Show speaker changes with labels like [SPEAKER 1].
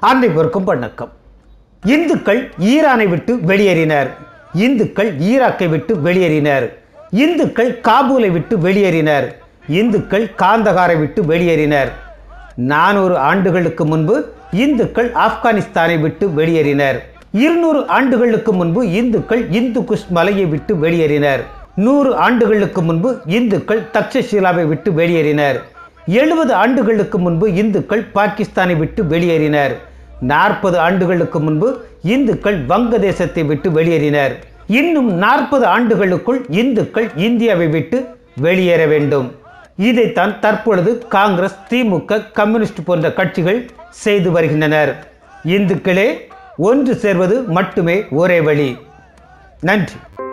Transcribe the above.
[SPEAKER 1] அனைவருக்கும் வணக்கம் இந்துக்கள் ஈரானை விட்டு வெளியேறினர் இந்துக்கள் ஈராக்கை விட்டு வெளியேறினர் இந்துக்கள் காபூலை விட்டு வெளியேறினர் இந்துக்கள் காந்தகாரை விட்டு வெளியேறினர் நானூறு ஆண்டுகளுக்கு முன்பு இந்துக்கள் ஆப்கானிஸ்தானை விட்டு வெளியேறினர் இருநூறு ஆண்டுகளுக்கு முன்பு இந்துக்கள் இந்து குஷ் மலையை விட்டு வெளியேறினர் நூறு ஆண்டுகளுக்கு முன்பு இந்துக்கள் தக்ஷஷீலாவை விட்டு வெளியேறினர் எழுபது ஆண்டுகளுக்கு முன்பு இந்துக்கள் பாகிஸ்தானை விட்டு வெளியேறினர் நாற்பது ஆண்டுகளுக்கு முன்பு இந்துக்கள் வங்கதேசத்தை விட்டு வெளியேறினர் இன்னும் நாற்பது ஆண்டுகளுக்குள் இந்துக்கள் இந்தியாவை விட்டு வெளியேற வேண்டும் இதைத்தான் தற்பொழுது காங்கிரஸ் திமுக கம்யூனிஸ்ட் போன்ற கட்சிகள் செய்து வருகின்றனர் இந்துக்களே ஒன்று சேர்வது மட்டுமே ஒரே வழி நன்றி